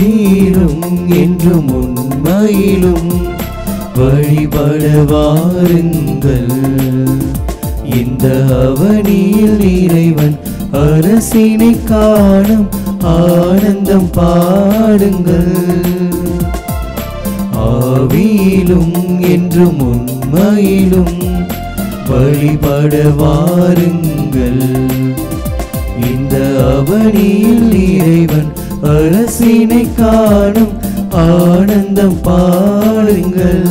ஆவியிலும் என்றும் உண்மையிலும் வழிபட வாருங்கள் இந்த அவனியில் இறைவன் அரசினை காணும் ஆனந்தம் பாடுங்கள் ஆவியிலும் என்றும் உண்மையிலும் வழிபட வாருங்கள் இந்த அவனியில் இறைவன் அரசினை காணும் ஆனந்தம் பாடுங்கள்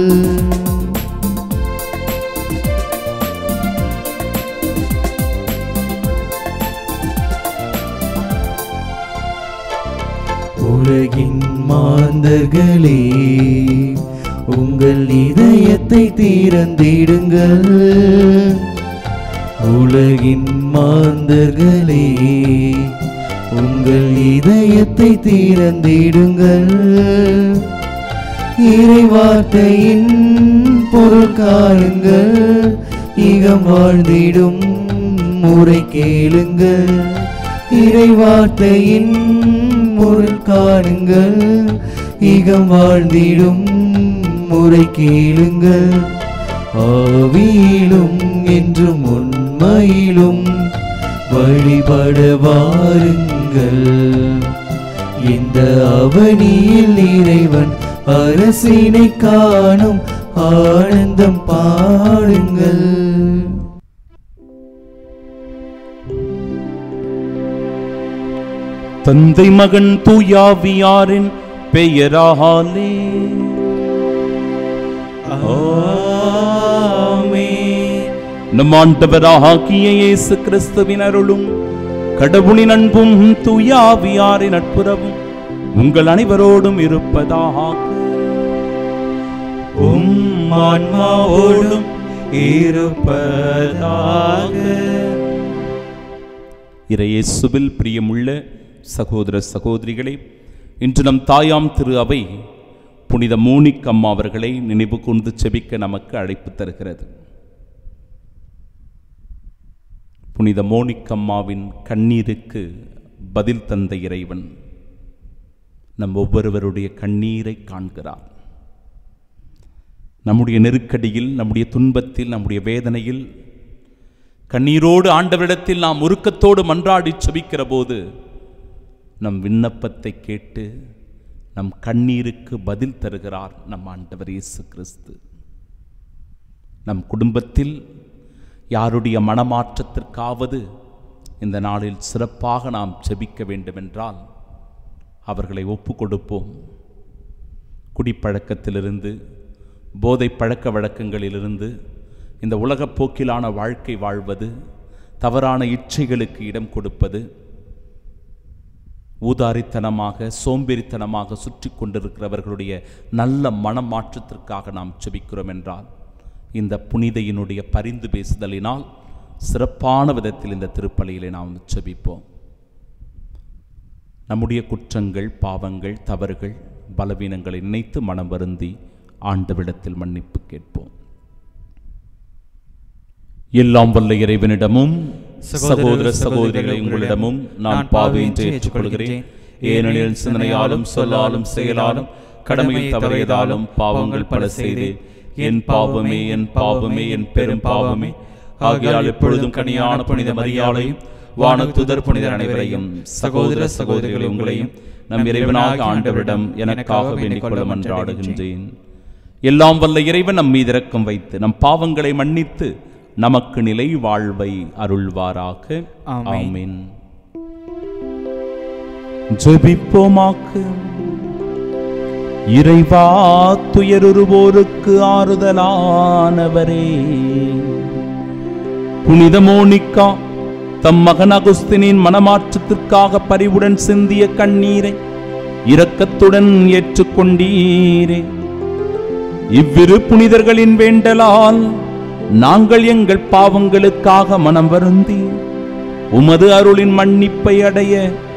உலகின் மாந்தர்களே உங்கள் இதயத்தை திறந்திடுங்கள் உலகின் மாந்தர்களே உங்கள் இதயத்தை திறந்திடுங்கள் இறைவார்த்தையின் பொருள் காணுங்கள் இகம் வாழ்ந்திடும் முறை கேளுங்கள் இறைவார்த்தையின் பொருள் காணுங்கள் இகம் வாழ்ந்திடும் முறை கேளுங்கள் ஆவியிலும் என்றும் உண்மையிலும் வழிபட வாருங்கள் இந்த அவனியில் இறைவன் அரசினை காணும் ஆனந்தம் பாடுங்கள் தந்தை மகன் தூயாவியாரின் பெயராலே நம் ஆண்டவராகிய இயேசு கிறிஸ்துவின் அருளும் கடவுளின் அன்பும் தூயாவியாரின் நட்புறவும் உங்கள் அனைவரோடும் இருப்பதாக உம் ஆன்மாவோடும் இருப்பதாக இறையேசுவில் பிரியமுள்ள சகோதர சகோதரிகளே இன்று நம் தாயாம் திரு அவை புனித மோனிக் அம்மா அவர்களை நினைவு கூர்ந்து செபிக்க நமக்கு அழைப்பு தருகிறது புனித மோனிக் அம்மாவின் கண்ணீருக்கு பதில் தந்த இறைவன் நம் ஒவ்வொருவருடைய கண்ணீரை காண்கிறார் நம்முடைய நெருக்கடியில் நம்முடைய துன்பத்தில் நம்முடைய வேதனையில் கண்ணீரோடு ஆண்டவரிடத்தில் நாம் உருக்கத்தோடு மன்றாடி செபிக்கிற போது நம் விண்ணப்பத்தை கேட்டு நம் கண்ணீருக்கு பதில் தருகிறார் நம் ஆண்டவர் இயேசு கிறிஸ்து நம் குடும்பத்தில் யாருடைய மனமாற்றத்திற்காவது இந்த நாளில் சிறப்பாக நாம் செபிக்க வேண்டுமென்றால் அவர்களை ஒப்பு கொடுப்போம் குடிப்பழக்கத்திலிருந்து போதை பழக்க வழக்கங்களிலிருந்து இந்த உலகப் போக்கிலான வாழ்க்கை வாழ்வது தவறான இச்சைகளுக்கு இடம் கொடுப்பது ஊதாரித்தனமாக சோம்பேறித்தனமாக சுற்றி கொண்டிருக்கிறவர்களுடைய நல்ல மனமாற்றத்திற்காக நாம் செபிக்கிறோம் என்றால் இந்த புனிதையினுடைய பரிந்து பேசுதலினால் சிறப்பான விதத்தில் இந்த திருப்பலியிலே நாம் செபிப்போம் நம்முடைய குற்றங்கள் பாவங்கள் தவறுகள் பலவீனங்களை நினைத்து மனம் வருந்தி ஆண்டவிடத்தில் மன்னிப்பு கேட்போம் எல்லாம் வல்ல இறைவனிடமும் சகோதர சகோதரிகளை உங்களிடமும் நான் பாவியின்றி ஏற்றுக்கொள்கிறேன் ஏனெனில் சிந்தனையாலும் சொல்லாலும் செயலாலும் கடமையில் தவறியதாலும் பாவங்கள் பல செய்தேன் என் பாவமே என் பாவமே என் பெரும் பாவமே ஆகையால் எப்பொழுதும் கனியான புனித மரியாதையும் வானத்துதர் புனிதர் அனைவரையும் சகோதர சகோதரிகளை உங்களையும் நம் இறைவனாக ஆண்டவரிடம் எனக்காக வேண்டிக் கொள்ள மன்றாடுகின்றேன் எல்லாம் வல்ல இறைவன் நம் மீது இரக்கம் வைத்து நம் பாவங்களை மன்னித்து நமக்கு நிலை வாழ்வை அருள்வாராக ஆமென். ஆமென் ஜெபிப்போமாக்கு இறைவா துயருருவோருக்கு ஆறுதலானவரே புனித மோனிக்கா தம் மகன் அகுஸ்தினின் மனமாற்றத்திற்காக பரிவுடன் சிந்திய கண்ணீரை இரக்கத்துடன் ஏற்றுக்கொண்டீரே இவ்விரு புனிதர்களின் வேண்டலால் நாங்கள் எங்கள் பாவங்களுக்காக மனம் வருந்தி உமது அருளின் மன்னிப்பை அடைய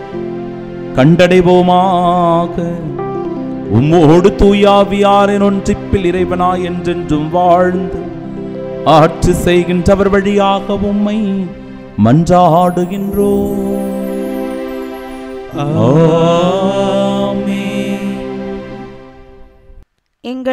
கண்டடைவோமாக உம்மோடு தூயாவியாரின் ஒன்றிப்பில் இறைவனாய் என்றென்றும் வாழ்ந்து ஆட்சி செய்கின்றவர் வழியாக உம்மை மன்றாடுகின்றோம் ஆமென்.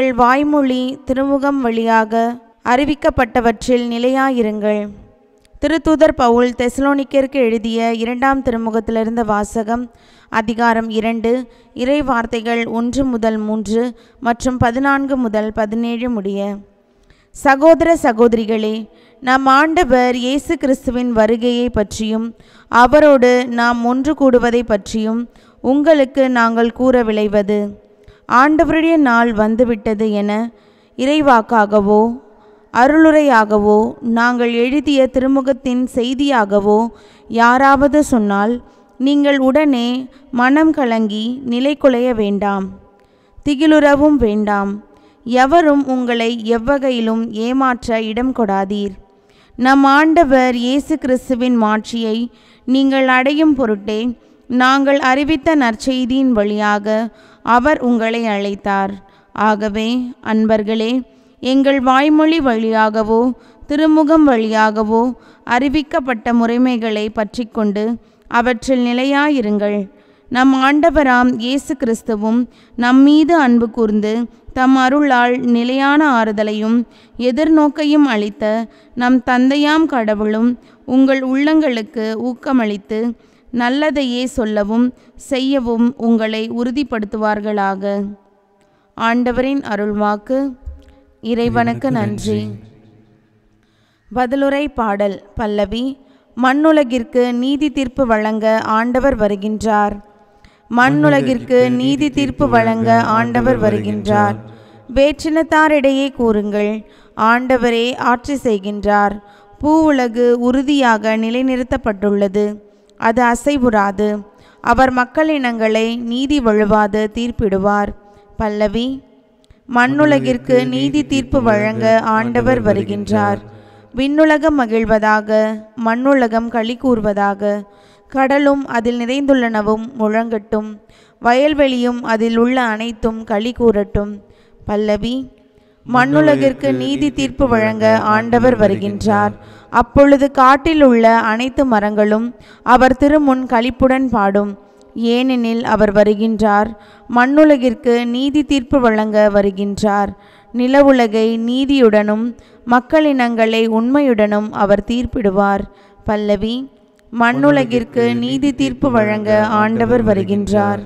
எங்கள் வாய்மொழி திருமுகம் வழியாக அறிவிக்கப்பட்டவற்றில் நிலையாயிருங்கள் திருத்தூதர் பவுல் தெசலோனிக்கருக்கு எழுதிய இரண்டாம் திருமுகத்திலிருந்த வாசகம் அதிகாரம் இரண்டு இறை வார்த்தைகள் ஒன்று முதல் மூன்று மற்றும் பதினான்கு முதல் பதினேழு முடிய சகோதர சகோதரிகளே நம் ஆண்டவர் இயேசு கிறிஸ்துவின் வருகையை பற்றியும் அவரோடு நாம் ஒன்று கூடுவதை பற்றியும் உங்களுக்கு நாங்கள் கூற விளைவது ஆண்டவருடைய நாள் வந்துவிட்டது என இறைவாக்காகவோ அருளுரையாகவோ நாங்கள் எழுதிய திருமுகத்தின் செய்தியாகவோ யாராவது சொன்னால் நீங்கள் உடனே மனம் கலங்கி நிலை குலைய வேண்டாம் திகிலுறவும் வேண்டாம் எவரும் உங்களை எவ்வகையிலும் ஏமாற்ற இடம் கொடாதீர் நம் ஆண்டவர் இயேசு கிறிஸ்துவின் மாட்சியை நீங்கள் அடையும் பொருட்டே நாங்கள் அறிவித்த நற்செய்தியின் வழியாக அவர் உங்களை அழைத்தார் ஆகவே அன்பர்களே எங்கள் வாய்மொழி வழியாகவோ திருமுகம் வழியாகவோ அறிவிக்கப்பட்ட முறைமைகளை பற்றிக்கொண்டு அவற்றில் நிலையாயிருங்கள் நம் ஆண்டவராம் இயேசு கிறிஸ்துவும் நம்மீது அன்பு கூர்ந்து தம் அருளால் நிலையான ஆறுதலையும் எதிர்நோக்கையும் அளித்த நம் தந்தையாம் கடவுளும் உங்கள் உள்ளங்களுக்கு ஊக்கமளித்து நல்லதையே சொல்லவும் செய்யவும் உங்களை உறுதிப்படுத்துவார்களாக ஆண்டவரின் அருள்வாக்கு இறைவனுக்கு நன்றி பதிலுரை பாடல் பல்லவி மண்ணுலகிற்கு நீதி தீர்ப்பு வழங்க ஆண்டவர் வருகின்றார் மண்ணுலகிற்கு நீதி தீர்ப்பு வழங்க ஆண்டவர் வருகின்றார் வேற்றினத்தாரிடையே கூறுங்கள் ஆண்டவரே ஆட்சி செய்கின்றார் பூவுலகு உறுதியாக நிலைநிறுத்தப்பட்டுள்ளது அது அசைவுறாது அவர் மக்களினங்களை நீதி வழுவாது தீர்ப்பிடுவார் பல்லவி மண்ணுலகிற்கு நீதி தீர்ப்பு வழங்க ஆண்டவர் வருகின்றார் விண்ணுலகம் மகிழ்வதாக மண்ணுலகம் களி கூறுவதாக கடலும் அதில் நிறைந்துள்ளனவும் முழங்கட்டும் வயல்வெளியும் அதில் உள்ள அனைத்தும் களி கூறட்டும் பல்லவி மண்ணுலகிற்கு நீதி தீர்ப்பு வழங்க ஆண்டவர் வருகின்றார் அப்பொழுது காட்டில் உள்ள அனைத்து மரங்களும் அவர் திருமுன் களிப்புடன் பாடும் ஏனெனில் அவர் வருகின்றார் மண்ணுலகிற்கு நீதி தீர்ப்பு வழங்க வருகின்றார் நிலவுலகை நீதியுடனும் மக்களினங்களை உண்மையுடனும் அவர் தீர்ப்பிடுவார் பல்லவி மண்ணுலகிற்கு நீதி தீர்ப்பு வழங்க ஆண்டவர் வருகின்றார்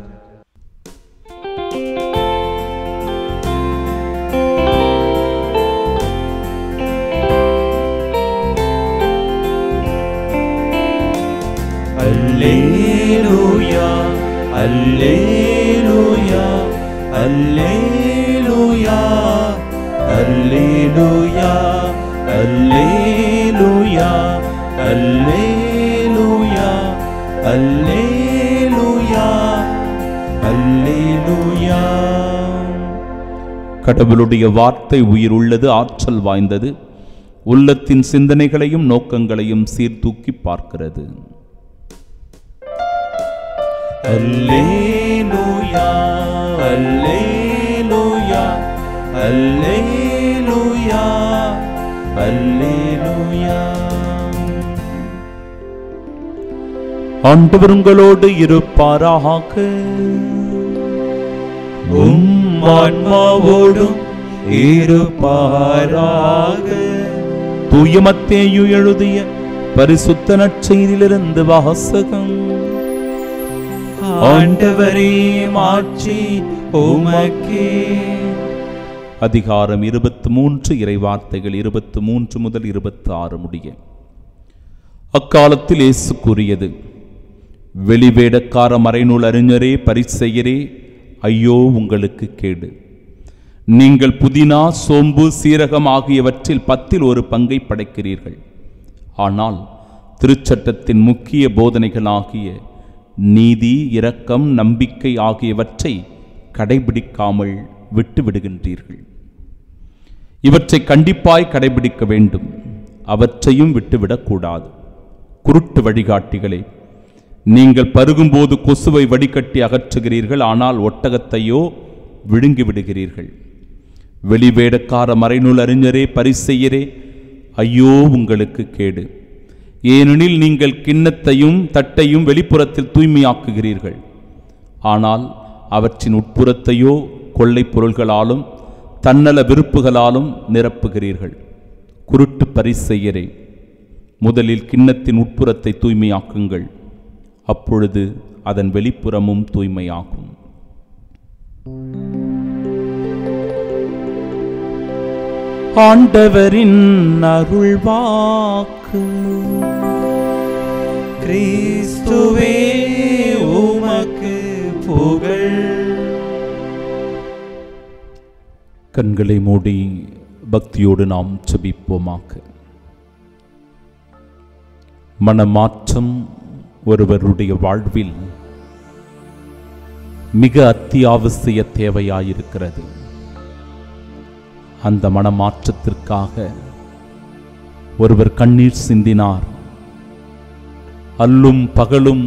அல்லேலூயா அல்லேலூயா அல்லேலூயா அல்லேலூயா அல்லேலூயா அல்லேலூயா அல்லேலூயா அல்லேலூயா கடவுளுடைய வார்த்தை உயிர் உள்ளது ஆற்றல் வாய்ந்தது உள்ளத்தின் சிந்தனைகளையும் நோக்கங்களையும் சீர்தூக்கி பார்க்கிறது அல்லேலூயா அல்லேலூயா அல்லேலூயா அல்லேலூயா ஆண்டவர் உங்களோடு இருப்பாராக உம் ஆன்மாவோடும் இருப்பாராக தூயமத்தேயு எழுதிய பரிசுத்த நற்செய்தியிலிருந்து வாசகம் ஆண்டவரே மாட்சி உமக்கே அதிகாரம் இருபத்தி மூன்று இறைவார்த்தைகள் இருபத்தி மூன்று முதல் இருபத்தி ஆறு முடிய அக்காலத்தில் இயேசு கூறியது வெளிவேடக்கார மறைநூல் அறிஞரே பரிசெயரே ஐயோ உங்களுக்கு கேடு நீங்கள் புதினா சோம்பு சீரகம் ஆகியவற்றில் பத்தில் ஒரு பங்கை படைக்கிறீர்கள் ஆனால் திருச்சட்டத்தின் முக்கிய போதனைகளாகிய நீதி இரக்கம் நம்பிக்கை ஆகியவற்றை கடைபிடிக்காமல் விட்டு விடுகின்றீர்கள் இவற்றை கண்டிப்பாய் கடைபிடிக்க வேண்டும் அவற்றையும் விட்டுவிடக்கூடாது குருட்டு வழிகாட்டிகளே நீங்கள் பருகும்போது கொசுவை வடிகட்டி அகற்றுகிறீர்கள் ஆனால் ஒட்டகத்தையோ விழுங்கி விடுகிறீர்கள் வெளிவேடக்கார மறைநூல் அறிஞரே பரிசெயரே ஐயோ உங்களுக்கு கேடு ஏனெனில் நீங்கள் கிண்ணத்தையும் தட்டையும் வெளிப்புறத்தில் தூய்மையாக்குகிறீர்கள் ஆனால் அவற்றின் உட்புறத்தையோ கொள்ளைப் பொருள்களாலும் தன்னல விருப்புகளாலும் நிரப்புகிறீர்கள் குருட்டு பரிசெயரே முதலில் கிண்ணத்தின் உட்புறத்தை தூய்மையாக்குங்கள் அப்பொழுது அதன் வெளிப்புறமும் தூய்மையாகும் ஆண்டவரின் அருள்வாக்கு கிறிஸ்துவே உமக்கு புகழ் கண்களை மூடி பக்தியோடு நாம் செபிப்போமாக மனமாற்றம் ஒருவருடைய வாழ்வில் மிக அத்தியாவசிய தேவையாயிருக்கிறது அந்த மனமாற்றத்திற்காக ஒருவர் கண்ணீர் சிந்தினார் அல்லும் பகலும்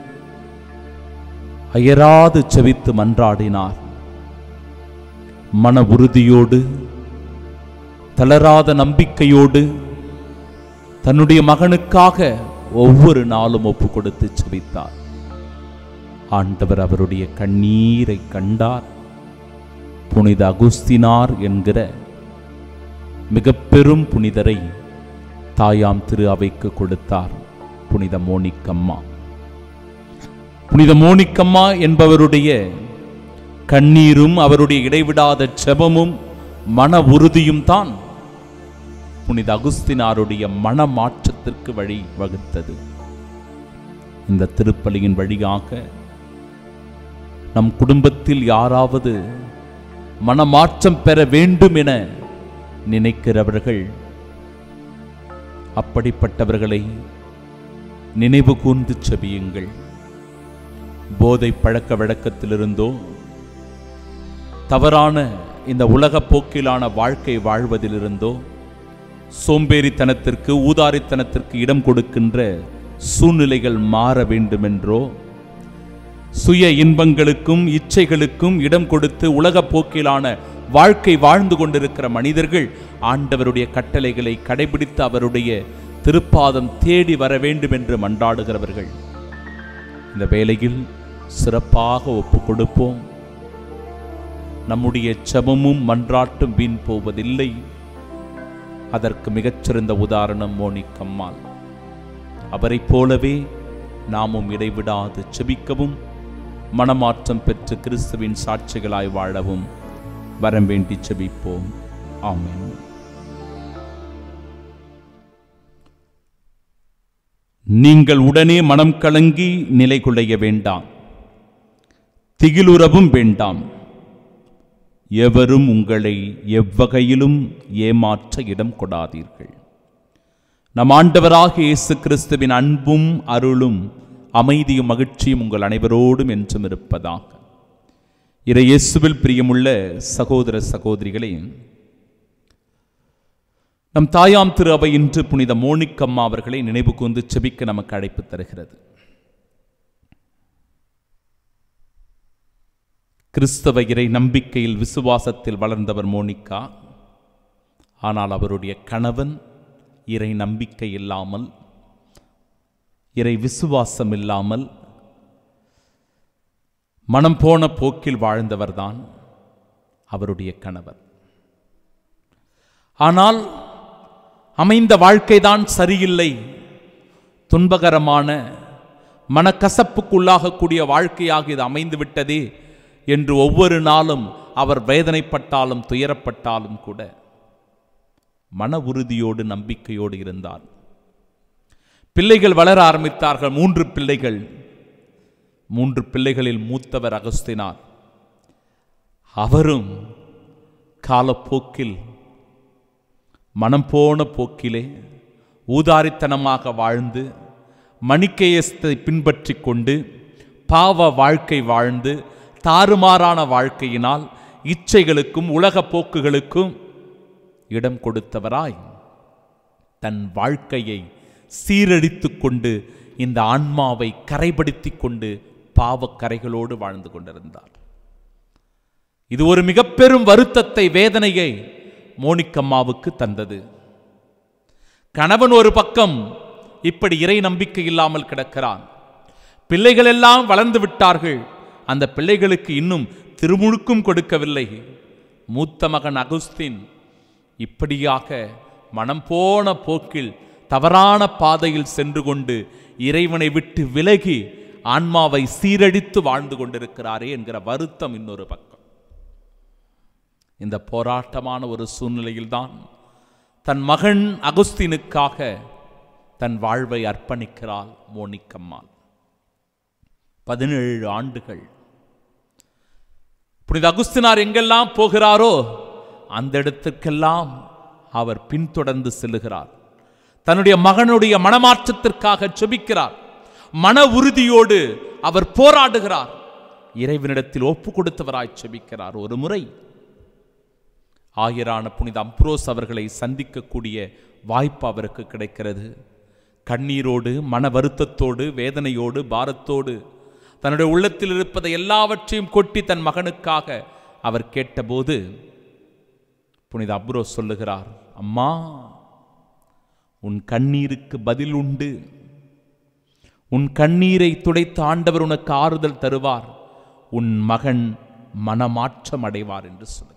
அயராது செவித்து மன்றாடினார் மன உறுதியோடு தளராத நம்பிக்கையோடு தன்னுடைய மகனுக்காக ஒவ்வொரு நாளும் ஒப்பு கொடுத்து செபித்தார் ஆண்டவர் அவருடைய கண்ணீரை கண்டார் புனித அகுஸ்தினார் என்கிற மிக பெரும் புனிதரை தாயாம் திரு அவைக்கு கொடுத்தார் புனித மோனிக்கம்மா புனித மோனிக்கம்மா என்பவருடைய கண்ணீரும் அவருடைய இடைவிடாத செபமும் மன உறுதியும் தான் புனித அகுஸ்தினாருடைய மன மாற்றத்திற்கு வழி வகுத்தது இந்த திருப்பலியின் வழியாக நம் குடும்பத்தில் யாராவது மனமாற்றம் பெற வேண்டும் என நினைக்கிறவர்கள் அப்படிப்பட்டவர்களை நினைவு கூர்ந்து செபியுங்கள் போதை பழக்க வழக்கத்திலிருந்தோ தவறான இந்த உலக போக்கிலான வாழ்க்கை வாழ்வதிலிருந்தோ சோம்பேறித்தனத்திற்கு ஊதாரித்தனத்திற்கு இடம் கொடுக்கின்ற சூழ்நிலைகள் மாற வேண்டுமென்றோ சுய இன்பங்களுக்கும் இச்சைகளுக்கும் இடம் கொடுத்து உலக போக்கிலான வாழ்க்கை வாழ்ந்து கொண்டிருக்கிற மனிதர்கள் ஆண்டவருடைய கட்டளைகளை கடைபிடித்து அவருடைய திருப்பாதம் தேடி வர வேண்டும் என்று மன்றாடுகிறவர்கள் இந்த வேளையில் சிறப்பாக ஒப்பு கொடுப்போம் நம்முடைய செபமும் மன்றாட்டும் வீண் போவதில்லை அதற்கு மிகச்சிறந்த உதாரணம் மோனிக்கம்மாள் அவரைப் போலவே நாமும் இடைவிடாது செபிக்கவும் மனமாற்றம் பெற்று கிறிஸ்துவின் சாட்சிகளாய் வாழவும் வரம் வேண்டி செபிப்போம் ஆமென் நீங்கள் உடனே மனம் கலங்கி நிலை குலைய வேண்டாம் திகிலுறவும் வேண்டாம் எவரும் உங்களை எவ்வகையிலும் ஏமாற்ற இடம் கொடாதீர்கள் நம் ஆண்டவராக இயேசு கிறிஸ்துவின் அன்பும் அருளும் அமைதியும் மகிழ்ச்சியும் உங்கள் அனைவரோடும் என்றும் இருப்பதாக இறை இயேசுவில் பிரியமுள்ள சகோதர சகோதரிகளே நம் தாயாம் திரு அவை இன்று புனித மோனிக்கம்மா அவர்களை நினைவு கூர்ந்து செபிக்க நமக்கு அழைப்பு தருகிறது கிறிஸ்தவ இறை நம்பிக்கையில் விசுவாசத்தில் வளர்ந்தவர் மோனிகா ஆனால் அவருடைய கணவன் இறை நம்பிக்கை இல்லாமல் இறை விசுவாசம் இல்லாமல் மனம் போன போக்கில் வாழ்ந்தவர்தான் அவருடைய கணவர் ஆனால் அமைந்த வாழ்க்கைதான் சரியில்லை துன்பகரமான மனக்கசப்புக்குள்ளாகக்கூடிய வாழ்க்கையாக இது அமைந்து விட்டதே என்று ஒவ்வொரு நாளும் அவர் வேதனைப்பட்டாலும் துயரப்பட்டாலும் கூட மன உறுதியோடு நம்பிக்கையோடு இருந்தார் பிள்ளைகள் வளர ஆரம்பித்தார்கள் மூன்று பிள்ளைகள் மூன்று பிள்ளைகளில் மூத்தவர் அகஸ்தினார் அவரும் காலப்போக்கில் மனம் போன போக்கிலே ஊதாரித்தனமாக வாழ்ந்து மணிக்கேயத்தை பின்பற்றி கொண்டு பாவ வாழ்க்கை வாழ்ந்து தாறுமாறான வாழ்க்கையினால் இச்சைகளுக்கும் உலக போக்குகளுக்கும் இடம் கொடுத்தவராய் தன் வாழ்க்கையை சீரழித்துக் கொண்டு இந்த ஆன்மாவை கரைபடுத்திக் கொண்டு பாவக்கரைகளோடு வாழ்ந்து கொண்டிருந்தார் இது ஒரு மிக பெரும் வருத்தத்தை வேதனையை மோனிக்கம்மாவுக்கு தந்தது கணவன் ஒரு பக்கம் இப்படி இறை நம்பிக்கை இல்லாமல் கிடக்கிறான் பிள்ளைகள் எல்லாம் வளர்ந்து விட்டார்கள் அந்த பிள்ளைகளுக்கு இன்னும் திருமுழுக்கும் கொடுக்கவில்லை மூத்த மகன் அகுஸ்தின் இப்படியாக மனம் போன போக்கில் தவறான பாதையில் சென்று கொண்டு இறைவனை விட்டு விலகி ஆன்மாவை சீரழித்து வாழ்ந்து கொண்டிருக்கிறாரே என்கிற வருத்தம் இன்னொரு பக்கம் இந்த போராட்டமான ஒரு சூழ்நிலையில்தான் தன் மகன் அகுஸ்தினுக்காக தன் வாழ்வை அர்ப்பணிக்கிறாள் மோனிக்கம்மாள் பதினேழு ஆண்டுகள் புனித அகுஸ்தினார் எங்கெல்லாம் போகிறாரோ அந்த இடத்திற்கெல்லாம் அவர் பின்தொடர்ந்து செல்லுகிறார் தன்னுடைய மகனுடைய மனமாற்றத்திற்காக செபிக்கிறார் மன உறுதியோடு அவர் போராடுகிறார் இறைவனிடத்தில் ஒப்பு கொடுத்தவராய் செபிக்கிறார் ஒரு முறை ஆயரான புனித அம்ப்ரோஸ் அவர்களை சந்திக்கக்கூடிய வாய்ப்பு அவருக்கு கிடைக்கிறது கண்ணீரோடு மன வருத்தத்தோடு வேதனையோடு பாரத்தோடு தன்னுடைய உள்ளத்தில் இருப்பதை எல்லாவற்றையும் கொட்டி தன் மகனுக்காக அவர் கேட்டபோது புனித அப்ரோஸ் சொல்லுகிறார் அம்மா உன் கண்ணீருக்கு பதில் உண்டு உன் கண்ணீரை துடைத்த ஆண்டவர் உனக்கு ஆறுதல் தருவார் உன் மகன் மனமாற்றம் அடைவார் என்று சொல்லுகிறார்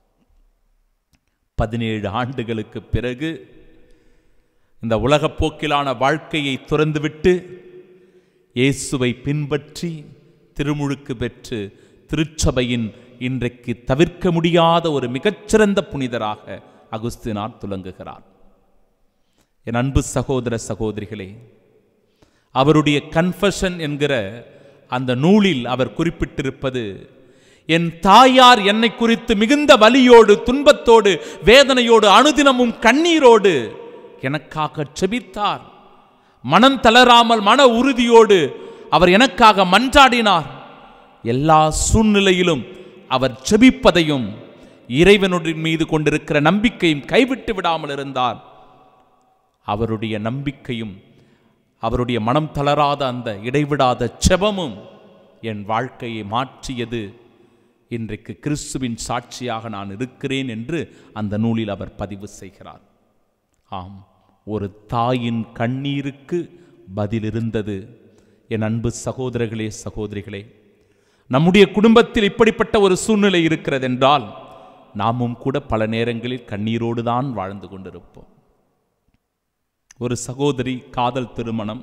பதினேழு ஆண்டுகளுக்கு பிறகு இந்த உலகப் போக்கிலான வாழ்க்கையை துறந்துவிட்டு இயேசுவை பின்பற்றி திருமுழுக்கு பெற்று திருச்சபையின் இன்றைக்கு தவிர்க்க முடியாத ஒரு மிகச்சிறந்த புனிதராக அகுஸ்தினார் துலங்குகிறார் என் அன்பு சகோதர சகோதரிகளே அவருடைய கன்ஃபஷன் என்கிற அந்த நூலில் அவர் குறிப்பிட்டிருப்பது என் தாயார் என்னை குறித்து மிகுந்த வலியோடு துன்பத்தோடு வேதனையோடு அனுதினமும் கண்ணீரோடு எனக்காக செபித்தார் மனம் தளராமல் மன உறுதியோடு அவர் எனக்காக மன்றாடினார் எல்லா சூழ்நிலையிலும் அவர் செபிப்பதையும் இறைவனுடைய மீது கொண்டிருக்கிற நம்பிக்கையும் கைவிட்டு விடாமல் இருந்தார் அவருடைய நம்பிக்கையும் அவருடைய மனம் தளராத அந்த இடைவிடாத செபமும் என் வாழ்க்கையை மாற்றியது இன்றைக்கு கிறிஸ்துவின் சாட்சியாக நான் இருக்கிறேன் என்று அந்த நூலில் அவர் பதிவு செய்கிறார் ஆம் ஒரு தாயின் கண்ணீருக்கு பதில் இருந்தது என் அன்பு சகோதரர்களே சகோதரிகளே நம்முடைய குடும்பத்தில் இப்படிப்பட்ட ஒரு சூழ்நிலை இருக்கிறது என்றால் நாமும் கூட பல நேரங்களில் கண்ணீரோடு தான் வாழ்ந்து கொண்டிருப்போம் ஒரு சகோதரி காதல் திருமணம்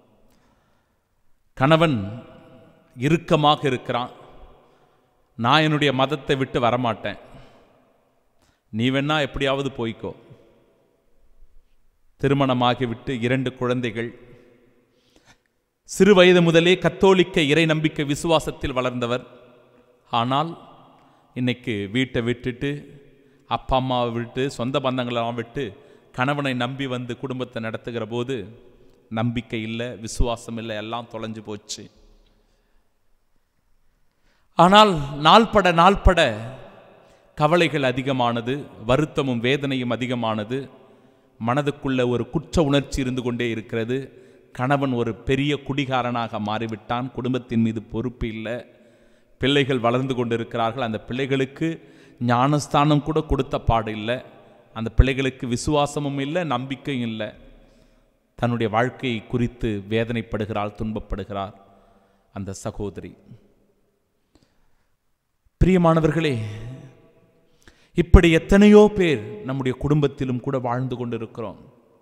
கணவன் இறுக்கமாக இருக்கிறான் நான் என்னுடைய மதத்தை விட்டு வரமாட்டேன் நீ வேணா எப்படியாவது போய்க்கோ திருமணமாகிவிட்டு இரண்டு குழந்தைகள் சிறு வயது முதலே கத்தோலிக்க இறை நம்பிக்கை விசுவாசத்தில் வளர்ந்தவர் ஆனால் இன்னைக்கு வீட்டை விட்டுட்டு அப்பா அம்மாவை விட்டு சொந்த பந்தங்களெல்லாம் விட்டு கணவனை நம்பி வந்து குடும்பத்தை நடத்துகிற போது நம்பிக்கை இல்லை விசுவாசம் இல்லை எல்லாம் தொலைஞ்சு போச்சு ஆனால் நாள்பட நாள்பட கவலைகள் அதிகமானது வருத்தமும் வேதனையும் அதிகமானது மனதுக்குள்ள ஒரு குற்ற உணர்ச்சி இருந்து கொண்டே இருக்கிறது கணவன் ஒரு பெரிய குடிகாரனாக மாறிவிட்டான் குடும்பத்தின் மீது பொறுப்பு இல்லை பிள்ளைகள் வளர்ந்து கொண்டிருக்கிறார்கள் அந்த பிள்ளைகளுக்கு ஞானஸ்தானம் கூட கொடுத்த பாடு இல்லை அந்த பிள்ளைகளுக்கு விசுவாசமும் இல்லை நம்பிக்கையும் இல்லை தன்னுடைய வாழ்க்கையை குறித்து வேதனைப்படுகிறாள் துன்பப்படுகிறார் அந்த சகோதரி பிரியமானவர்களே இப்படி எத்தனையோ பேர் நம்முடைய குடும்பத்திலும் கூட வாழ்ந்து கொண்டிருக்கிறோம்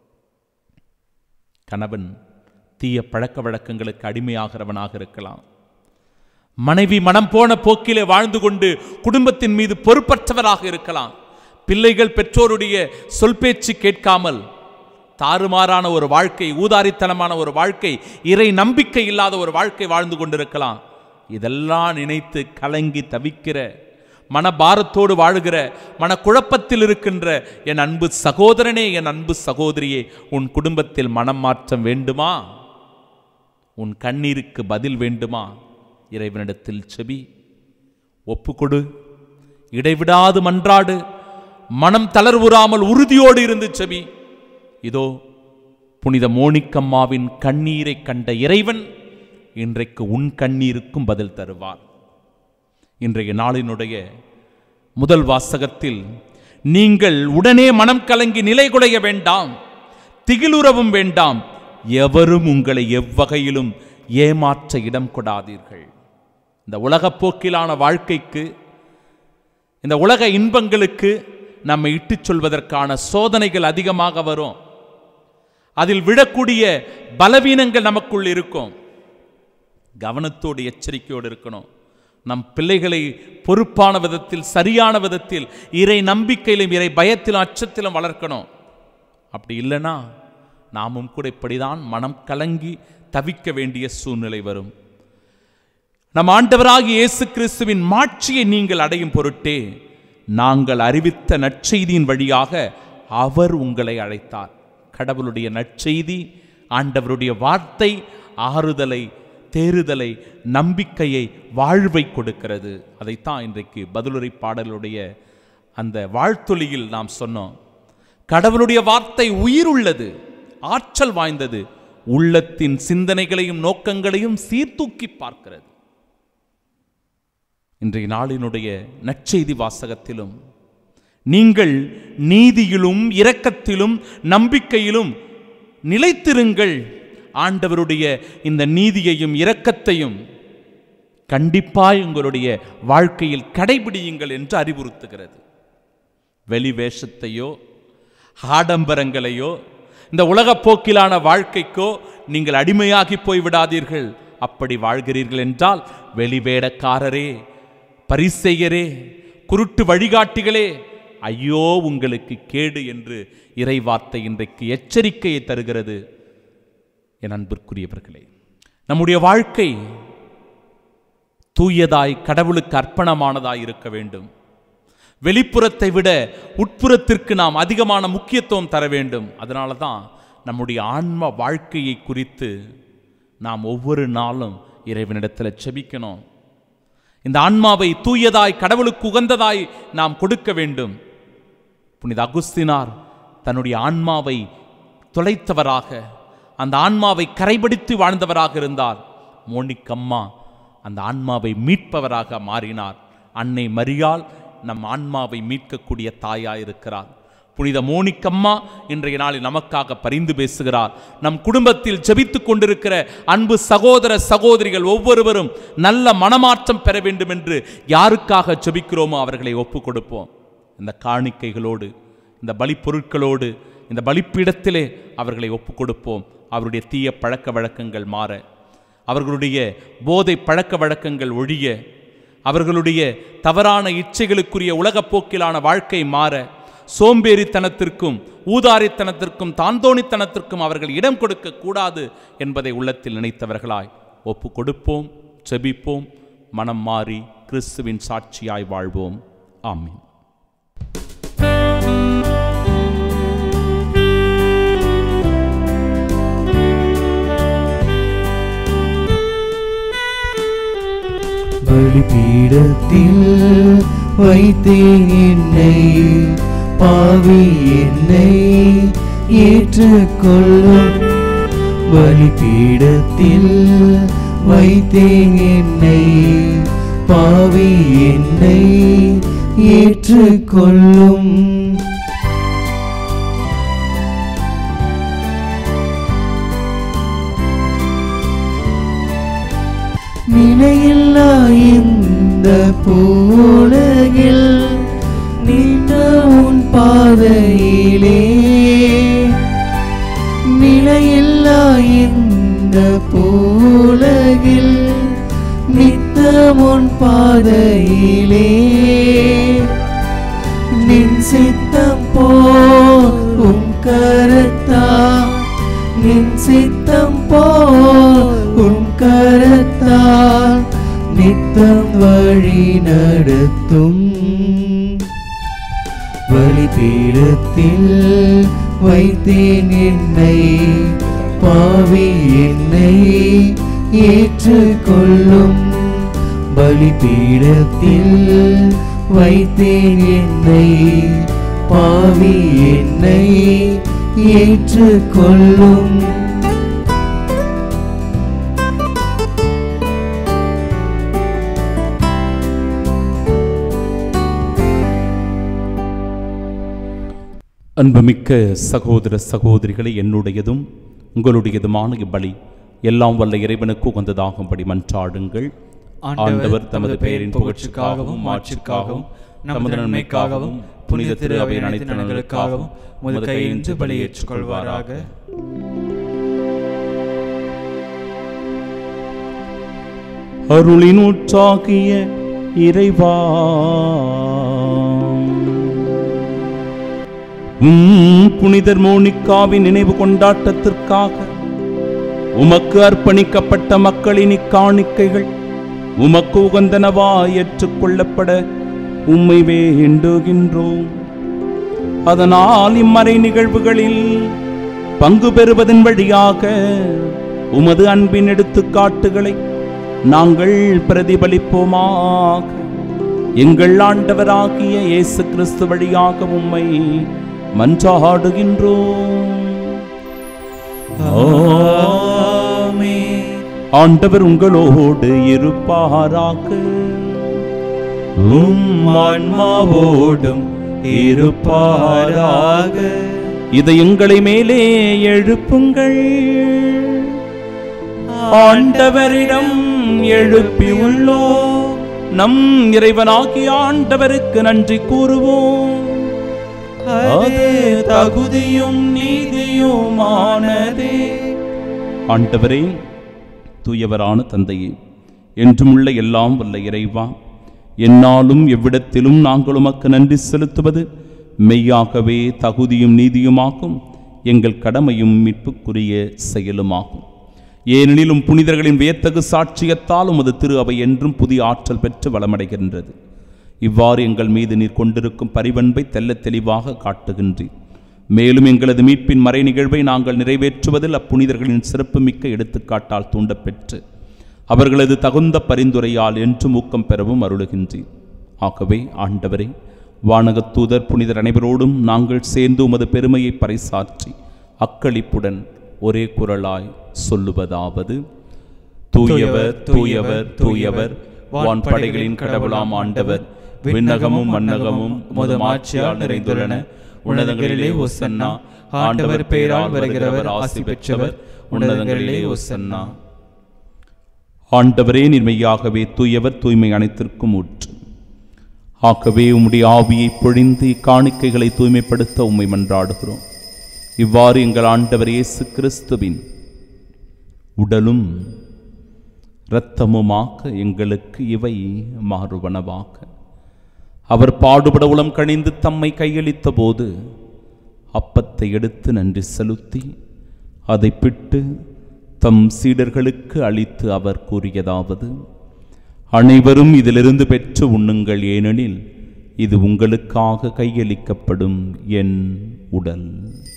கணவன் தீய பழக்க வழக்கங்களுக்கு அடிமையாகிறவனாக இருக்கலாம் மனைவி மனம் போன போக்கிலே வாழ்ந்து கொண்டு குடும்பத்தின் மீது பொறுப்பற்றவராக இருக்கலாம் பிள்ளைகள் பெற்றோருடைய சொல் பேச்சு கேட்காமல் தாறுமாறான ஒரு வாழ்க்கை ஊதாரித்தனமான ஒரு வாழ்க்கை இறை நம்பிக்கை இல்லாத ஒரு வாழ்க்கை வாழ்ந்து கொண்டிருக்கலாம் இதெல்லாம் நினைத்து கலங்கி தவிக்கிற மனபாரத்தோடு வாழுகிற மனக்குழப்பத்தில் இருக்கின்ற என் அன்பு சகோதரனே என் அன்பு சகோதரியே உன் குடும்பத்தில் மனம் மாற்றம் வேண்டுமா உன் கண்ணீருக்கு பதில் வேண்டுமா இறைவனிடத்தில் செபி ஒப்புக்கொடு இடைவிடாது மன்றாடு மனம் தளர்வுறாமல் உறுதியோடு இருந்து செபி இதோ புனித மோனிக்கம்மாவின் கண்ணீரை கண்ட இறைவன் இன்றைக்கு உன் கண்ணீருக்கும் பதில் தருவார் இன்றைய நாளினுடைய முதல் வாசகத்தில் நீங்கள் உடனே மனம் கலங்கி நிலை குலைய வேண்டாம் திகிலுறவும் வேண்டாம் எவரும் உங்களை எவ்வகையிலும் ஏமாற்ற இடம் கொடாதீர்கள் இந்த உலகப் போக்கிலான வாழ்க்கைக்கு இந்த உலக இன்பங்களுக்கு நம்மை இட்டுச் சொல்வதற்கான சோதனைகள் அதிகமாக வரும் அதில் விடக்கூடிய பலவீனங்கள் நமக்குள் இருக்கும் கவனத்தோடு எச்சரிக்கையோடு இருக்கணும் நம் பிள்ளைகளை பொறுப்பான விதத்தில் சரியான விதத்தில் இறை நம்பிக்கையிலும் இறை பயத்திலும் அச்சத்திலும் வளர்க்கணும் அப்படி இல்லைன்னா நாமும் கூட இப்படிதான் மனம் கலங்கி தவிக்க வேண்டிய சூழ்நிலை வரும் நம் ஆண்டவராகிய இயேசு கிறிஸ்துவின் மாட்சியை நீங்கள் அடையும் பொருட்டே நாங்கள் அறிவித்த நற்செய்தியின் வழியாக அவர் உங்களை அழைத்தார் கடவுளுடைய நற்செய்தி ஆண்டவருடைய வார்த்தை ஆறுதலை தேறுதலை நம்பிக்கையை வாழ்வை கொடுக்கிறது அதைத்தான் இன்றைக்கு பதிலுரை பாடலுடைய அந்த வாழ்த்தொலியில் நாம் சொன்னோம் கடவுளுடைய வார்த்தை உயிர் உள்ளது ஆற்றல் வாய்ந்தது உள்ளத்தின் சிந்தனைகளையும் நோக்கங்களையும் சீர்தூக்கி பார்க்கிறது இன்றைய நாளினுடைய நற்செய்தி வாசகத்திலும் நீங்கள் நீதியிலும் இரக்கத்திலும் நம்பிக்கையிலும் நிலைத்திருங்கள் ஆண்டவருடைய இந்த நீதியையும் இரக்கத்தையும் கண்டிப்பாய் உங்களுடைய வாழ்க்கையில் கடைபிடியுங்கள் என்று அறிவுறுத்துகிறது வெளி வேஷத்தையோ ஆடம்பரங்களையோ இந்த உலகப் போக்கிலான வாழ்க்கைக்கோ நீங்கள் அடிமையாகி போய்விடாதீர்கள் அப்படி வாழ்கிறீர்கள் என்றால் வெளிவேடக்காரரே பரிசெய்யரே குருட்டு வழிகாட்டிகளே ஐயோ உங்களுக்கு கேடு என்று இறைவார்த்தை இன்றைக்கு எச்சரிக்கையை தருகிறது என் அன்பிற்குரியவர்களே நம்முடைய வாழ்க்கை தூயதாய் கடவுளுக்கு அர்ப்பணமானதாய் இருக்க வேண்டும் வெளிப்புறத்தை விட உட்புறத்திற்கு நாம் அதிகமான முக்கியத்துவம் தர வேண்டும் அதனால தான் நம்முடைய ஆன்ம வாழ்க்கையை குறித்து நாம் ஒவ்வொரு நாளும் இறைவனிடத்தில் செபிக்கணும் இந்த ஆன்மாவை தூயதாய் கடவுளுக்கு உகந்ததாய் நாம் கொடுக்க வேண்டும் புனித அகுஸ்தினார் தன்னுடைய ஆன்மாவை தொலைத்தவராக அந்த ஆன்மாவை கரைபடித்து வாழ்ந்தவராக இருந்தார் மோனிக்கம்மா அந்த ஆன்மாவை மீட்பவராக மாறினார் அன்னை மரியாள் நம் ஆன்மாவை மீட்கக்கூடிய தாயாய் இருக்கிறார் புனித மோனிக்கம்மா இன்றைய நாளில் நமக்காக பரிந்து பேசுகிறார் நம் குடும்பத்தில் ஜெபித்துக் கொண்டிருக்கிற அன்பு சகோதர சகோதரிகள் ஒவ்வொருவரும் நல்ல மனமாற்றம் பெற வேண்டும் என்று யாருக்காக ஜெபிக்கிறோமோ அவர்களை ஒப்பு கொடுப்போம் இந்த காணிக்கைகளோடு இந்த பலிப்பொருட்களோடு இந்த பலிப்பீடத்திலே அவர்களை ஒப்பு கொடுப்போம் அவருடைய தீய பழக்க வழக்கங்கள் மாற அவர்களுடைய போதை பழக்க வழக்கங்கள் ஒழிய அவர்களுடைய தவறான இச்சைகளுக்குரிய உலகப் போக்கிலான வாழ்க்கை மாற சோம்பேறித்தனத்திற்கும் ஊதாரித்தனத்திற்கும் தாந்தோணித்தனத்திற்கும் அவர்கள் இடம் கொடுக்க கூடாது என்பதை உள்ளத்தில் நினைத்தவர்களாய் ஒப்பு கொடுப்போம் செபிப்போம் மனம் மாறி கிறிஸ்துவின் சாட்சியாய் வாழ்வோம் ஆமீன் பலிபீடத்தில் வைத்தேன் என்னை பாவி என்னை ஏற்றுக்கொள்ளும் பலிபீடத்தில் வைத்தேன் என்னை பாவி என்னை ஏற்றுக்கொள்ளும் நிலையில்லா இந்த பூலகில் நின்ற உன் பாதையிலே நிலையில்லா இந்த பூலகில் நித்தம் உன் பாதையிலே நின் சித்தம் போல் உன் கரத்தா நின் சித்தம் போல் உன் கரத்தால் நித்தம் வழி நடத்தும் பலிபீடத்தில் வைத்தேன் என்னை பாவி என்னை ஏற்றுக்கொள்ளும் பலிபீடத்தில் வைத்தேன் என்னை பாவி என்னை ஏற்றுக்கொள்ளும் அன்புமிக்க சகோதர சகோதரிகளை என்னுடையதும் உங்களுடையதுமான இப்பலி எல்லாம் வல்ல இறைவனுக்கு உகந்ததாகும்படி மன்றாடுங்கள் ஆண்டவர் தமது பெயரின் புகழ்ச்சிக்காகவும் மாட்சிக்காகவும் நமது நன்மைக்காகவும் புனித திரு அவையின் அனைத்து நலன்களுக்காகவும் முது கையின்றி பலியேற்றுக் கொள்வாராக அருளின் ஊற்றாகிய இறைவா உம் புனிதர் மோனிக்காவின் நினைவு கொண்டாட்டத்திற்காக உமக்கு அர்ப்பணிக்கப்பட்ட மக்களின் இக்காணிக்கைகள் உமக்கு உகந்தனவா ஏற்றுக்கொள்ளப்பட உம்மை வேண்டுகின்றோம் அதனால் இம்மறை நிகழ்வுகளில் பங்கு பெறுவதன் வழியாக உமது அன்பின் எடுத்துக்காட்டுகளை நாங்கள் பிரதிபலிப்போமாக எங்கள் ஆண்டவராகிய இயேசு கிறிஸ்து வழியாக உம்மை மன்றாடுகின்றோம் ஆண்டவர் உங்களோடு இருப்பாராக உம் ஆன்மாவோடும் இருப்பாராக இதை எங்களை மேலே எழுப்புங்கள் ஆண்டவரிடம் எழுப்பியுள்ளோ நம் இறைவனாகிய ஆண்டவருக்கு நன்றி கூறுவோம் அது தகுதியும் நீதியுமானதே ஆண்டவரே தூயவரான தந்தையே என்றுமுள்ள எல்லாம் வல்ல இறைவா என்னாலும் எவ்விடத்திலும் நாங்கள் உமக்கு நன்றி செலுத்துவது மெய்யாகவே தகுதியும் நீதியுமாகும் எங்கள் கடமையும் மீட்புக்குரிய செயலுமாகும் ஏனெனிலும் புனிதர்களின் வியத்தகு சாட்சியத்தால் உமது திரு அவை என்றும் புதிய ஆற்றல் பெற்று வளமடைகின்றது இவ்வாறு எங்கள் மீது நீர் கொண்டிருக்கும் பரிவன்பை தெள்ளத் தெளிவாக காட்டுகின்றீர் மேலும் எங்களது மீட்பின் மறை நிகழ்வை நாங்கள் நிறைவேற்றுவதில் அப்புனிதர்களின் சிறப்புமிக்க எடுத்துக்காட்டால் தூண்டப்பெற்று அவர்களது தகுந்த பரிந்துரையால் என்றும் ஊக்கம் பெறவும் அருளுகின்றீர் ஆகவே ஆண்டவரே வானகத் தூதர் புனிதர் அனைவரோடும் நாங்கள் சேர்ந்து உமது பெருமையை பறைசாற்றி அக்களிப்புடன் ஒரே குரலாய் சொல்லுவதாவது தூயவர் தூயவர் தூயவர் வான்படைகளின் கடவுளாம் ஆண்டவர் விண்ணகமும் மன்னகமும் உமது மாட்சியால் நிறைந்துள்ளன உன்னதங்களிலே ஒசன்னா ஆண்டவர் பெயரால் வருகிறவர் ஆசி பெற்றவர் உன்னதங்களிலே ஒசன்னா ஆண்டவரே நிர்மையாகவே தூயவர் தூய்மை அனைத்திற்கும் ஊற்று ஆகவே உம்முடைய ஆவியை பொழிந்து இக்காணிக்கைகளை தூய்மைப்படுத்த உம்மை மன்றாடுகிறோம் இவ்வாறு எங்கள் ஆண்டவர் இயேசு கிறிஸ்துவின் உடலும் இரத்தமுமாக எங்களுக்கு இவை மாறுவனவாக அவர் பாடுபட உளம் கணிந்து தம்மை கையளித்த போது அப்பத்தை எடுத்து நன்றி செலுத்தி அதை பிட்டு தம் சீடர்களுக்கு அளித்து அவர் கூறியதாவது அனைவரும் இதிலிருந்து பெற்று உண்ணுங்கள் ஏனெனில் இது உங்களுக்காக கையளிக்கப்படும் என் உடல்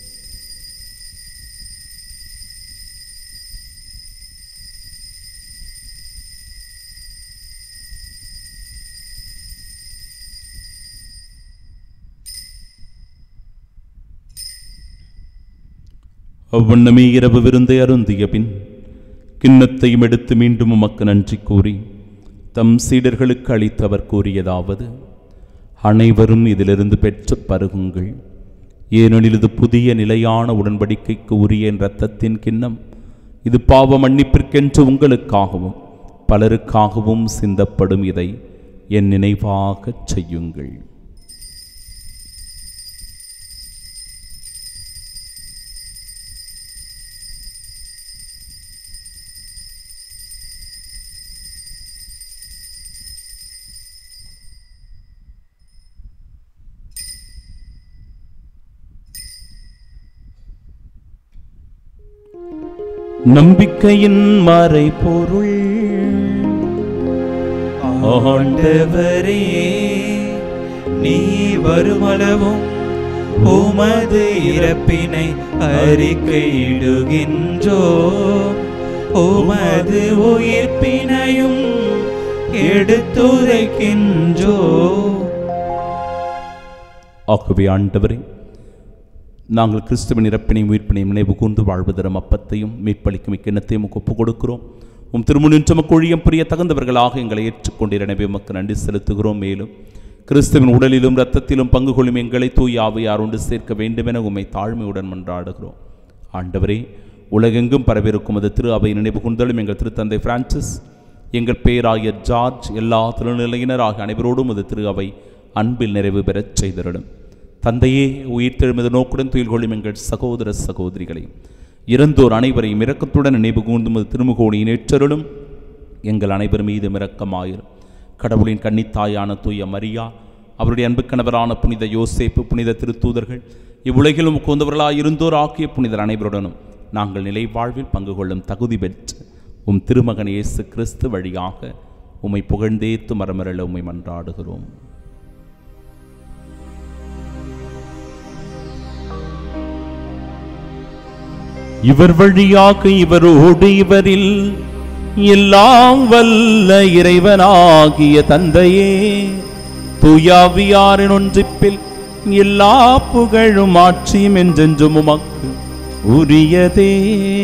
அவ்வண்ணமே இரவு விருந்தை அருந்திய பின் கிண்ணத்தையும் எடுத்து மீண்டும் உமக்கு நன்றி கூறி தம் சீடர்களுக்கு அளித்தவர் கூறியதாவது அனைவரும் இதிலிருந்து பெற்று பருகுங்கள் ஏனெனில் இது புதிய நிலையான உடன்படிக்கைக்கு உரிய என் இரத்தத்தின் கிண்ணம் இது பாவ மன்னிப்பிற்கென்று உங்களுக்காகவும் பலருக்காகவும் சிந்தப்படும் இதை என் நினைவாகச் செய்யுங்கள் நம்பிக்கையின் மறைபொருள் ஆண்டவரே நீ வருமளவும் உமது இறப்பினை அறிக்கையிடுகின்றோ உமது உயிர்ப்பினையும் எடுத்துரைக்கின்றோ ஆகவே ஆண்டவரே நாங்கள் கிறிஸ்துவின் இறப்பினையும் உயிர்ப்பினையும் நினைவு கூர்ந்து வாழ்வு தரும் அப்பத்தையும் மீட்பளிக்கும் இக்கிண்ணத்தையும் உமக்கு ஒப்புக் கொடுக்கிறோம் உம் திருமுனின்று உமக்கு ஒழியம் புரிய தகுந்தவர்களாக எங்களை ஏற்றுக்கொண்டீர் எனவே உமக்கு நன்றி செலுத்துகிறோம் மேலும் கிறிஸ்துவின் உடலிலும் இரத்தத்திலும் பங்கு கொள்ளும் எங்களை தூய் ஆவியார் ஒன்று சேர்க்க வேண்டுமென உம்மை தாழ்மையுடன் மன்றாடுகிறோம் ஆண்டவரே உலகெங்கும் பரவிருக்கும் அது திரு அவை நினைவு கொண்டலும் எங்கள் திருத்தந்தை பிரான்சிஸ் எங்கள் பேராயர் ஜார்ஜ் எல்லா திருநிலையினர் ஆகிய அனைவரோடும் அது திரு அவை அன்பில் நிறைவு பெறச் செய்தருளும் தந்தையே உயிர்த்தெழுமது நோக்குடன் துயில் கொள்ளும் எங்கள் சகோதர சகோதரிகளையும் இறந்தோர் அனைவரையும் இரக்கத்துடன் நினைவு கூர்ந்துமது திருமுகோணியின் ஏற்றருளும் எங்கள் அனைவர் மீது இரக்கமாயிரும் கடவுளின் கன்னித்தாயான தூய மரியா அவருடைய அன்பு கணவரான புனித யோசேப்பு புனித திருத்தூதர்கள் இவ்வுலகிலும் உகந்தவர்களாய் இருந்தோர் ஆக்கிய புனிதர் அனைவருடனும் நாங்கள் நிலை வாழ்வில் பங்கு கொள்ளும் தகுதி பெற்று உம் திருமகன் இயேசு கிறிஸ்து வழியாக உம்மை புகழ்ந்தேத்து மரமரள உம்மை மன்றாடுகிறோம் இவர் வழியாக இவரோடு இவரில் எல்லாம் வல்ல இறைவனாகிய தந்தையே தூயாவியாரின் ஒன்றிப்பில் எல்லா புகழும் ஆட்சியும் என்றென்றும் உமக்கு உரியதே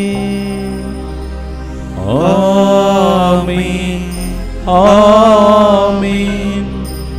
ஆமென் ஆமென்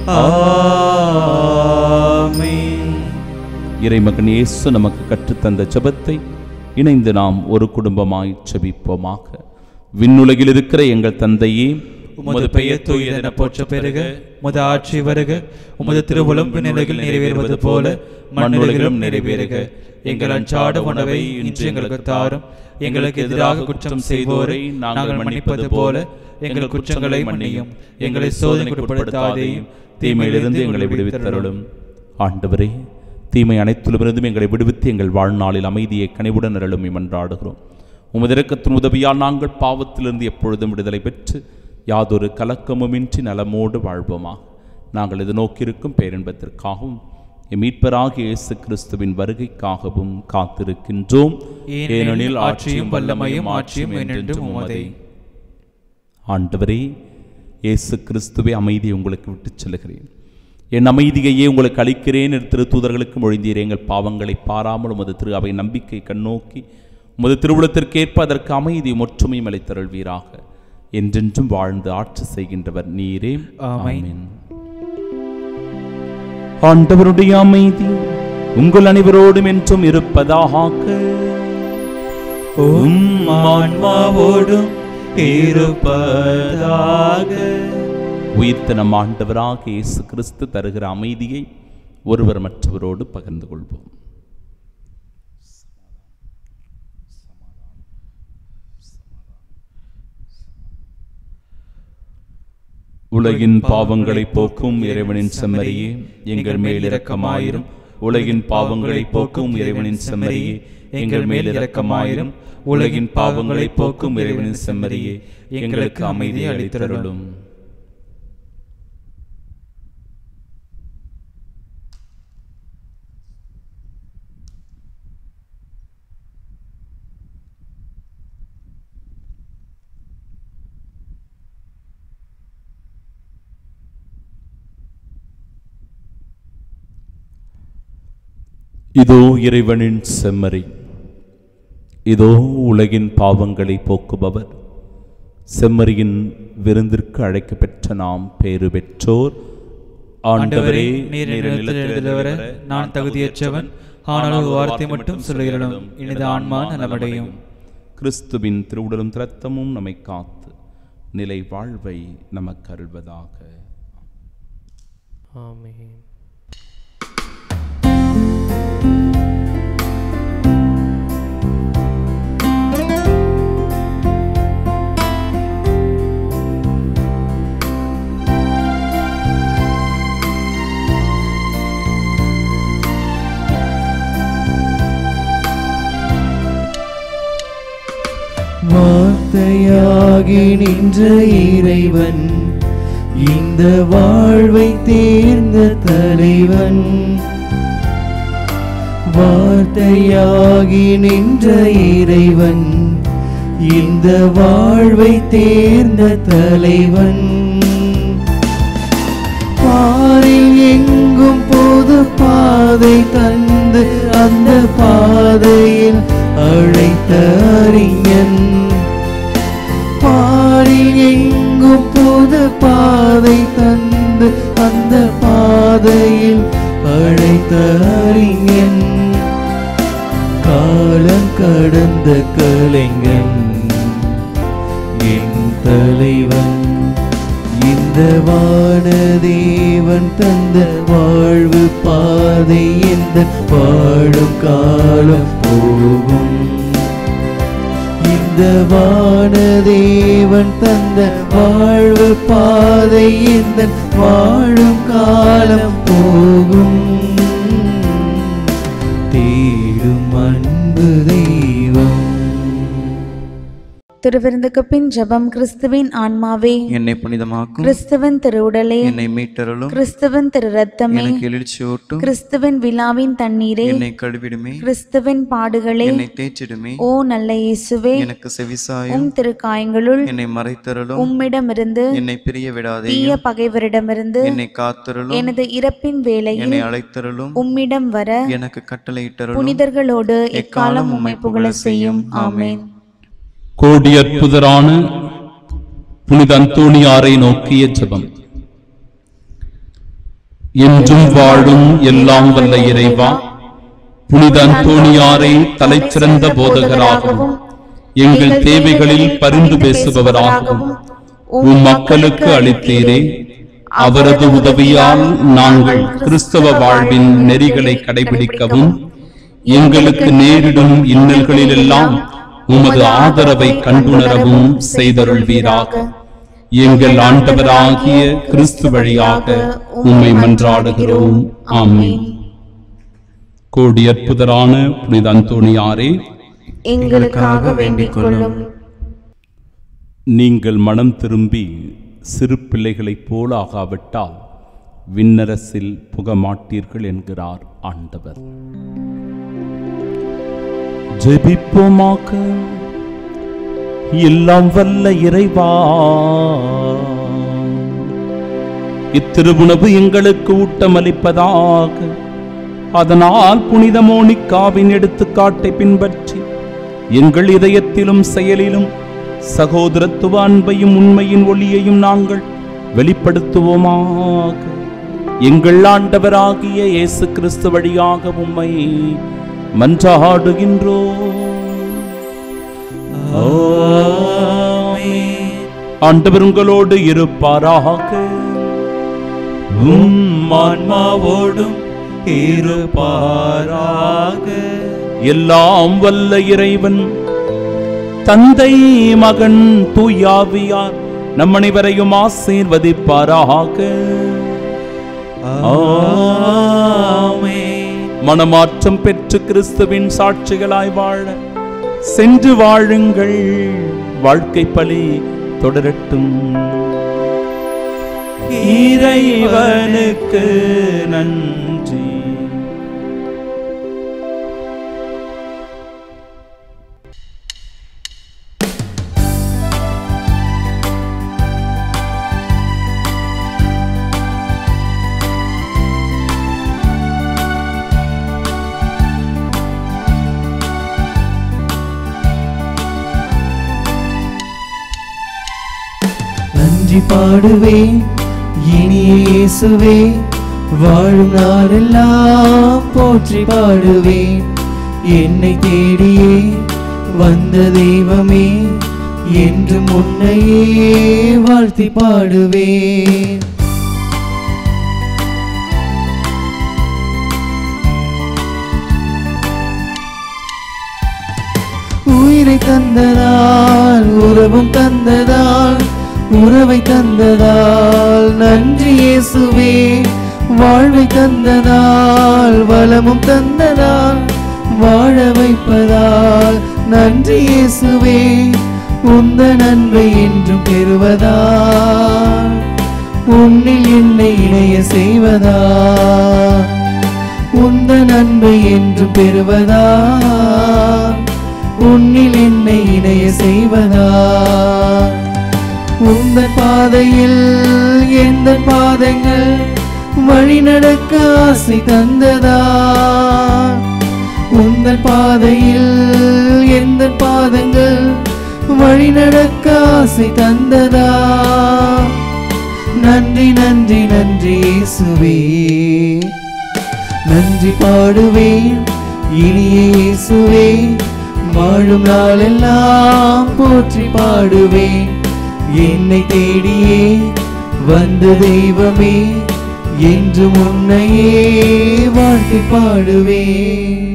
ஆமென் இறைமகன் இயேசு நமக்கு கற்றுத்தந்த ஜெபத்தை இணைந்து நாம் ஒரு குடும்பமாய் ஜெபிப்போமாக விண்ணுலகில் இருக்கிற எங்கள் தந்தையே உமது பெயர் தூயதென போற்ற பெருக உமது ஆட்சி வருக உமது திருவுளம் விண்ணுலகில் நிறைவேறுவது போல மண்ணுலகிலும் நிறைவேறுக எங்கள் அன்றாட உணவை இன்று எங்களுக்கு தாரும் எங்களுக்கு எதிராக குற்றம் செய்வோரை நாங்கள் மன்னிப்பது போல எங்கள் குற்றங்களை மன்னியும் எங்களை சோதனைக்கு உட்படுத்தாதேயும் தீமையிலிருந்து எங்களை விடுவித்தருளும் ஆண்டவரே தீமை அனைத்திலுமிருந்தும் எங்களை விடுவித்து எங்கள் வாழ்நாளில் அமைதியை கனிவுடன் அருளும் மன்றாடுகிறோம் உமது இரக்கத்தின் உதவியால் நாங்கள் பாவத்திலிருந்து எப்பொழுதும் விடுதலை பெற்று யாதொரு கலக்கமுமின்றி நலமோடு வாழ்வோமாக நாங்கள் இது நோக்கியிருக்கும் பேரின்பத்திற்காகவும் எம் மீட்பராகிய இயேசு கிறிஸ்துவின் வருகைக்காகவும் காத்திருக்கின்றோம் ஏனெனில் ஆட்சியும் வல்லமையும் ஆட்சியும் என்றென்றும் உமதே ஆண்டவரே இயேசு கிறிஸ்துவே அமைதியை உங்களுக்கு விட்டுச் செல்கிறேன் என் அமைதியையே உங்களுக்கு அளிக்கிறேன் என்று திருத்தூதர்களுக்கு மொழிந்தீர் எங்கள் பாவங்களை பாராமல் உமது திரு அவை நம்பிக்கை கண்ணோக்கி உமது திருவுளத்திற்கேற்ப அதற்கு அமைதியும் ஒற்றுமையும் அளித்தருள்வீராக என்றென்றும் வாழ்ந்து ஆட்சி செய்கின்றவர் நீரே ஆமென். ஆண்டவருடைய அமைதி உங்கள் அனைவரோடும் என்றும் இருப்பதாக உம் ஆன்மாவோடும் இருப்பதாக உயிர்த்த நம் ஆண்டவராக இயேசு கிறிஸ்து தருகிற அமைதியை ஒருவர் மற்றவரோடு பகிர்ந்து கொள்வோம் உலகின் பாவங்களை போக்கும் இறைவனின் செம்மறியே எங்கள் மேல் இரக்கமாயிரும் உலகின் பாவங்களை போக்கும் இறைவனின் செம்மறியே எங்கள் மேல் இரக்கமாயிரும் உலகின் பாவங்களை போக்கும் இறைவனின் செம்மறியே எங்களுக்கு அமைதி அளித்தருளும் இதோ இறைவனின் செம்மறி இதோ உலகின் பாவங்களை போக்குபவர் செம்மறியின் விருந்திற்கு அழைக்கப் பெற்ற நாம் பேறு பெற்றோர் ஆண்டவரே நீர் நிலத்தில் எழுதுவர நான் தகுதியற்றவன் ஆனால் ஒரு வார்த்தை மட்டும் சொல்லுகிறனும் எனது ஆன்மா நலமடையும் கிறிஸ்துவின் திருவுடலும் திரத்தமும் நம்மை காத்து நிலை வாழ்வை நமக்கு அருள்வதாக ஆமென் வார்த்தையாகி நின்ற இறைவன் இந்த வாழ்வை தேர்ந்த தலைவன் வார்த்தையாகி நின்ற இறைவன் இந்த வாழ்வை தேர்ந்த தலைவன் பாரில் எங்கும் பொது பாதை தந்து அந்த பாதையில் அழைத்த அறிஞன் பாரில் எங்கும் பொது பாதை தந்து அந்த பாதையில் அழைத்த அறிஞன் காலம் கடந்த கலைஞன் என் தலைவன் இந்த வானதேவ தேவன் தந்த வாழ்வு பாதை எந்த வாழும் காலம் போகும் இந்த வானதேவன் தந்த வாழ்வு பாதை இந்த வாழும் காலம் போகும் தேடும் அன்பு தெய்வம் திருவிருந்துக்கு பின் ஜெபம் கிறிஸ்துவின் ஆன்மாவே என்னை புனிதமாக்கும் கிறிஸ்துவின் திருவுடலே என்னை மீட்டருளும் கிறிஸ்துவின் திரு ரத்தமே எனக்கு எழுச்சியூட்டும் கிறிஸ்துவின் விழாவின் தண்ணீரே என்னை கழுவிடுமே கிறிஸ்துவின் பாடுகளே என்னை தேய்ச்சிடுமே ஓ நல்ல இயேசுவே எனக்கு செவிசாயும் உம் திருக்காயங்களுள் என்னை மறைத்தருளும் உம்மிடமிருந்து என்னை பிரிய விடாதே தீய பகைவரிடமிருந்து என்னை காத்தருளும் எனது இறப்பின் வேளையில் என்னை அழைத்தருளும் உம்மிடம் வர எனக்கு கட்டளையிட்டருளும் புனிதர்களோடு எக்காலம் உம்மை புகழ செய்யும் ஆமென் கோடியற்புதரான புனித அந்தோணியாரை நோக்கிய ஜெபம் என்றும் வாழும் எல்லாம் வல்ல இறைவா புனித அந்தோணியாரை தலைச்சிறந்த போதகராகவும் எங்கள் தேவைகளில் பரிந்து பேசுபவராகவும் உம் மக்களுக்கு அளித்தீரே அவரது உதவியால் நாங்கள் கிறிஸ்தவ வாழ்வின் நெறிகளை கடைபிடிக்கவும் எங்களுக்கு நேரிடும் இன்னல்களிலெல்லாம் உமது ஆதரவை கண்டுணரவும் செய்தருள்வீராக எங்கள் ஆண்டவராகிய கிறிஸ்து வழியாக உம்மை மன்றாடுகிறோம் ஆமென் கோடி அற்புதரான புனித அந்தோணியாரே எங்களுக்காக வேண்டிக் கொள்ளும் நீங்கள் மனம் திரும்பி சிறு பிள்ளைகளைப் போல ஆகாவிட்டால் விண்ணரசில் புக மாட்டீர்கள் என்கிறார் ஆண்டவர் ஜெபிப்போமாக எல்லாம் வல்ல இறைவா இத்திருவுணவு எங்களுக்கு ஊட்டமளிப்பதாக அதனால் புனித மோனிக்காவின் எடுத்துக்காட்டை பின்பற்றி எங்கள் இதயத்திலும் செயலிலும் சகோதரத்துவ அன்பையும் உண்மையின் ஒளியையும் நாங்கள் வெளிப்படுத்துவோமாக எங்கள் ஆண்டவராகிய இயேசு கிறிஸ்து வழியாக உம்மை மன்றாடுகின்றோம் ஆண்டவர் உங்களோடு இருப்பாராக உம் ஆன்மாவோடும் இருப்பாராக எல்லாம் வல்ல இறைவன் தந்தை மகன் தூயாவியார் நம் அனைவரையும் ஆசீர்வதிப்பாராக மனமாற்றம் பெற்று கிறிஸ்துவின் சாட்சிகளாய் வாழ சென்று வாழுங்கள் வாழ்க்கை பலி தொடரட்டும் இறைவனுக்கு நன்றி நன்றி பாடுவேன் இனிய இயேசுவே வாழும் நாளெல்லாம் போற்றி பாடுவேன் என்னை தேடியே வந்த தெய்வமே என்று முன்னையே வாழ்த்தி பாடுவேன் உயிரை தந்ததால் உறவும் தந்ததால் உறவை தந்ததால் நன்றி இயேசுவே வாழ்வை தந்ததால் வளமும் தந்ததால் வாழ வைப்பதால் நன்றி இயேசுவே உந்த நன்மை என்றும் பெறுவதால் உன்னில் என்னை இணைய செய்வதா உந்த நன்மை என்று பெறுவதா உன்னில் என்னை இணைய செய்வதா உந்த பாதையில் எந்த பாதங்கள் வழி நடக்க ஆசை தந்ததா உந்தன் பாதையில் எந்த பாதங்கள் வழி நடக்க ஆசை தந்ததா நன்றி நன்றி நன்றி இயேசுவே நன்றி பாடுவேன் இனிய இயேசுவே வாழும் நாளெல்லாம் போற்றி பாடுவேன் என்னை தேடியே வந்த தெய்வமே என்று உன்னையே வாழ்த்தி பாடுவேன்